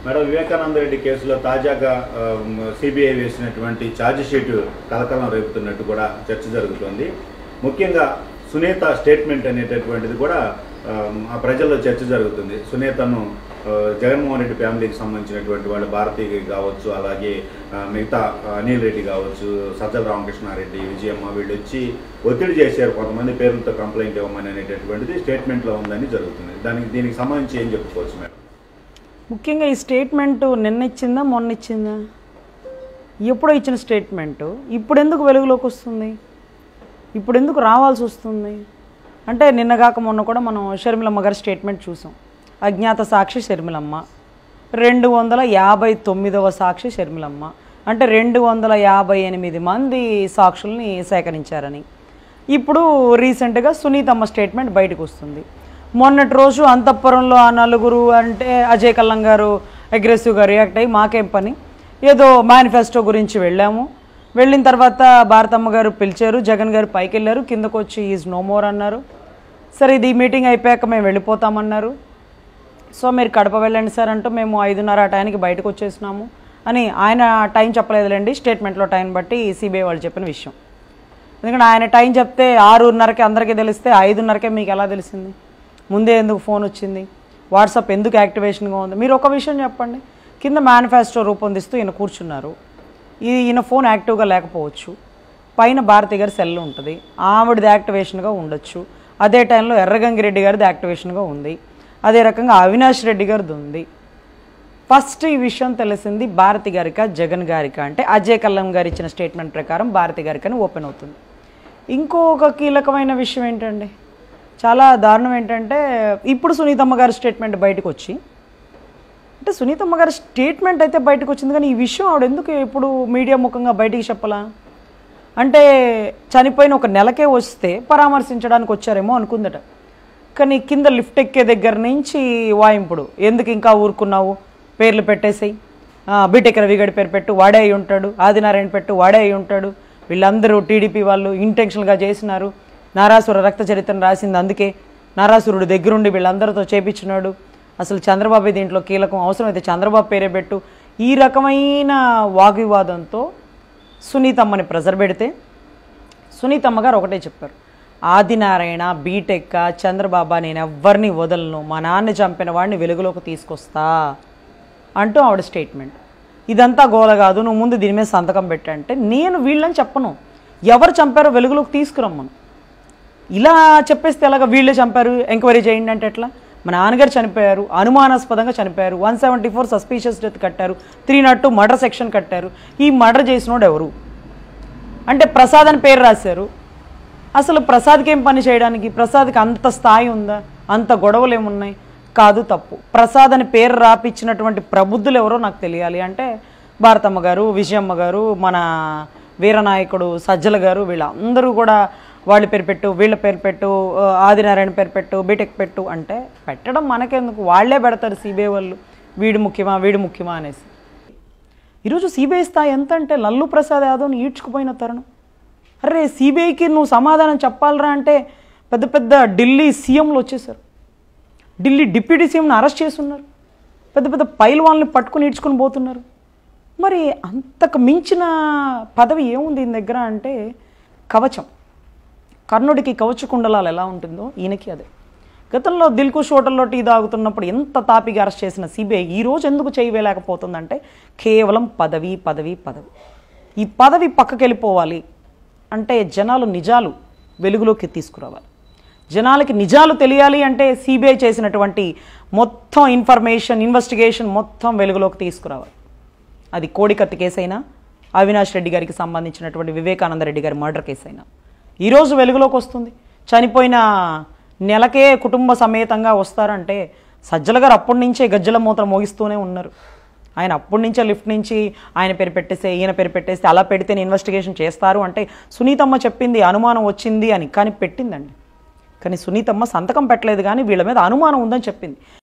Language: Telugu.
మేడం వివేకానంద రెడ్డి కేసులో తాజాగా సిబిఐ వేసినటువంటి ఛార్జ్ షీట్ కలకలం రేపుతున్నట్టు కూడా చర్చ జరుగుతోంది ముఖ్యంగా సునీత స్టేట్మెంట్ అనేటటువంటిది కూడా ఆ, ఆ ప్రజల్లో చర్చ జరుగుతుంది సునీతను ఆ, జగన్మోహన్ రెడ్డి ఫ్యామిలీకి సంబంధించినటువంటి వాళ్ళు భారతి కావచ్చు అలాగే ఆ, మిగతా ఆ, అనిల్ రెడ్డి కావచ్చు సజ్జల రామకృష్ణారెడ్డి విజయమ్మ వీళ్ళు వచ్చి ఒత్తిడి చేశారు కొంతమంది పేర్లతో కంప్లైంట్ ఇవ్వమని అనేటటువంటిది స్టేట్మెంట్లో ఉందని జరుగుతుంది దానికి దీనికి సంబంధించి ఏం చెప్పుకోవచ్చు మేడం ముఖ్యంగా ఈ స్టేట్మెంట్ నిన్న ఇచ్చిందా మొన్న ఇచ్చిందా ఎప్పుడో ఇచ్చిన స్టేట్మెంటు ఇప్పుడు ఎందుకు వెలుగులోకి వస్తుంది ఇప్పుడు ఎందుకు రావాల్సి వస్తుంది అంటే నిన్నగాక మొన్న కూడా మనం షర్మిలమ్మ గారి స్టేట్మెంట్ చూసాం అజ్ఞాత సాక్షి షర్మిలమ్మ రెండు వందల యాభై తొమ్మిదవ సాక్షి షర్మిలమ్మ అంటే రెండు వందల యాభై ఎనిమిది మంది సాక్షుల్ని సేకరించారని ఇప్పుడు రీసెంట్గా సునీతమ్మ స్టేట్మెంట్ బయటకు వస్తుంది మొన్నటి రోజు అంతఃపురంలో ఆ నలుగురు అంటే అజయ్ కల్లం గారు అగ్రెసివ్గా రియాక్ట్ అయ్యి మాకేం పని ఏదో మేనిఫెస్టో గురించి వెళ్ళాము వెళ్ళిన తర్వాత భారతమ్మ గారు పిలిచారు జగన్ గారు పైకి వెళ్ళారు కిందకు వచ్చి ఈజ్ నో మోర్ అన్నారు సరే ఇది ఈ మీటింగ్ అయిపోయాక మేము వెళ్ళిపోతామన్నారు సో మీరు కడప వెళ్ళండి సార్ అంటూ మేము ఐదున్నర ఆ టైంకి బయటకు వచ్చేసినాము అని ఆయన టైం చెప్పలేదులేండి స్టేట్మెంట్లో టైం బట్టి సిబిఐ వాళ్ళు చెప్పిన విషయం ఎందుకంటే ఆయన టైం చెప్తే ఆరున్నరకి అందరికీ తెలిస్తే ఐదున్నరకే మీకు ఎలా తెలిసింది ముందే ఎందుకు ఫోన్ వచ్చింది వాట్సాప్ ఎందుకు యాక్టివేషన్గా ఉంది మీరు ఒక విషయం చెప్పండి కింద మేనిఫెస్టో రూపొందిస్తూ ఈయన కూర్చున్నారు ఈ ఈయన ఫోన్ యాక్టివ్గా లేకపోవచ్చు పైన భారతి గారి సెల్ ఉంటుంది ఆవిడది యాక్టివేషన్గా ఉండొచ్చు అదే టైంలో ఎర్రగంగిరెడ్డి గారిది యాక్టివేషన్గా ఉంది అదే రకంగా అవినాష్ రెడ్డి గారిది ఉంది ఫస్ట్ ఈ విషయం తెలిసింది భారతి గారిక జగన్ గారిక అంటే అజయ్ కల్లం గారు ఇచ్చిన స్టేట్మెంట్ ప్రకారం భారతి గారికి అని ఓపెన్ అవుతుంది ఇంకొక కీలకమైన విషయం ఏంటండి చాలా దారుణం ఏంటంటే ఇప్పుడు సునీతమ్మ గారి స్టేట్మెంట్ బయటకు వచ్చి అంటే సునీతమ్మ గారి స్టేట్మెంట్ అయితే బయటకు వచ్చింది కానీ ఈ విషయం ఆవిడ ఎందుకు ఇప్పుడు మీడియా ముఖంగా బయటికి చెప్పలా అంటే చనిపోయిన ఒక నెలకే వస్తే పరామర్శించడానికి వచ్చారేమో అనుకుందట కానీ కింద లిఫ్ట్ ఎక్కే దగ్గర నుంచి వాయింపుడు ఎందుకు ఇంకా ఊరుకున్నావు పేర్లు పెట్టేసాయి బీటెక్ రవిగడి పేరు పెట్టు వాడే అయి ఉంటాడు ఆదినారాయణ పెట్టు వాడే అయి ఉంటాడు వీళ్ళందరూ టీడీపీ వాళ్ళు ఇంటెన్షన్గా చేసినారు నారాసుర రక్త చరిత్రను రాసింది అందుకే నారాసురుడు దగ్గరుండి వీళ్ళందరితో చేపించినాడు అసలు చంద్రబాబు దీంట్లో కీలకం అవసరమైతే చంద్రబాబు పేరే పెట్టు ఈ రకమైన వాగ్వివాదంతో సునీతమ్మని ప్రెజర్ పెడితే సునీతమ్మ గారు ఒకటే చెప్పారు ఆదినారాయణ బీటెక్క చంద్రబాబా నేను ఎవ్వరిని వదలను మా నాన్న చంపిన వాడిని వెలుగులోకి తీసుకొస్తా అంటూ ఆవిడ స్టేట్మెంట్ ఇదంతా గోల కాదు నువ్వు ముందు దీని మీద సంతకం పెట్టంటే నేను వీళ్ళని చెప్పను ఎవరు చంపారో వెలుగులోకి తీసుకురమ్మను ఇలా చెప్పేస్తే ఎలాగ వీళ్ళే చంపారు ఎంక్వైరీ చేయండి అంటే ఎట్లా మా నాన్నగారు చనిపోయారు అనుమానాస్పదంగా చనిపోయారు one seventy four suspicious death కట్టారు three not two murder section కట్టారు ఈ మర్డర్ చేసినోడు ఎవరు అంటే ప్రసాద్ అని పేరు రాశారు అసలు ప్రసాద్కి ఏం పని చేయడానికి ప్రసాద్కి అంత స్థాయి ఉందా అంత గొడవలు ఏమున్నాయి కాదు తప్పు ప్రసాద్ అని పేరు రాపిచ్చినటువంటి ప్రబుద్ధులు ఎవరో నాకు తెలియాలి అంటే భారతమ్మ గారు విజయమ్మ గారు మన వీరనాయకుడు సజ్జల గారు వీళ్ళందరూ కూడా వాళ్ళ పేరు పెట్టు వీళ్ళ పేరు పెట్టు ఆ, ఆదినారాయణ పేరు పెట్టు బీటెక్ పెట్టు అంటే పెట్టడం మనకెందుకు వాళ్ళే పెడతారు సిబిఐ వాళ్ళు వీడు ముఖ్యమా వీడు ముఖ్యమా అనేసి ఈరోజు సిబిఐ స్థాయి ఎంత అంటే లల్లు ప్రసాద్ యాదవ్ని ఈడ్చుకుపోయిన తరుణం అరే సిబిఐకి నువ్వు సమాధానం చెప్పాలరా అంటే పెద్ద పెద్ద ఢిల్లీ సీఎంలు వచ్చేసారు ఢిల్లీ డిప్యూటీ సీఎంని అరెస్ట్ చేస్తున్నారు పెద్ద పెద్ద పైల్వాన్లు పట్టుకుని ఈడ్చుకుని పోతున్నారు మరి అంతకు మించిన పదవి ఏముంది ఈయన దగ్గర అంటే కవచం కర్ణుడికి కవచ కుండలాలు ఎలా ఉంటుందో ఈయనకి అదే గతంలో దిల్కుష్ హోటల్లో టీ తాగుతున్నప్పుడు ఎంత తాపిగా అరెస్ట్ చేసిన సిబిఐ ఈ రోజు ఎందుకు చేయవేయలేకపోతుందంటే కేవలం పదవి పదవి పదవి ఈ పదవి పక్కకి వెళ్ళిపోవాలి అంటే జనాలు నిజాలు వెలుగులోకి తీసుకురావాలి జనాలకి నిజాలు తెలియాలి అంటే సిబిఐ చేసినటువంటి మొత్తం ఇన్ఫర్మేషన్ ఇన్వెస్టిగేషన్ మొత్తం వెలుగులోకి తీసుకురావాలి అది కోడికత్తి కేసు అయినా అవినాష్ రెడ్డి గారికి సంబంధించినటువంటి వివేకానంద రెడ్డి గారి మర్డర్ కేసు అయినా ఈరోజు వెలుగులోకి వస్తుంది చనిపోయిన నెలకే కుటుంబ సమేతంగా వస్తారంటే సజ్జల గారు అప్పటి నుంచే గజ్జల మూత్రం మోగిస్తూనే ఉన్నారు ఆయన అప్పటి నుంచే లిఫ్ట్ నుంచి ఆయన పేరు పెట్టేస్తే ఈయన పేరు పెట్టేస్తే అలా పెడితే ఇన్వెస్టిగేషన్ చేస్తారు అంటే సునీతమ్మ చెప్పింది అనుమానం వచ్చింది అని కానీ పెట్టిందండి కానీ సునీతమ్మ సంతకం పెట్టలేదు కానీ వీళ్ళ మీద అనుమానం ఉందని చెప్పింది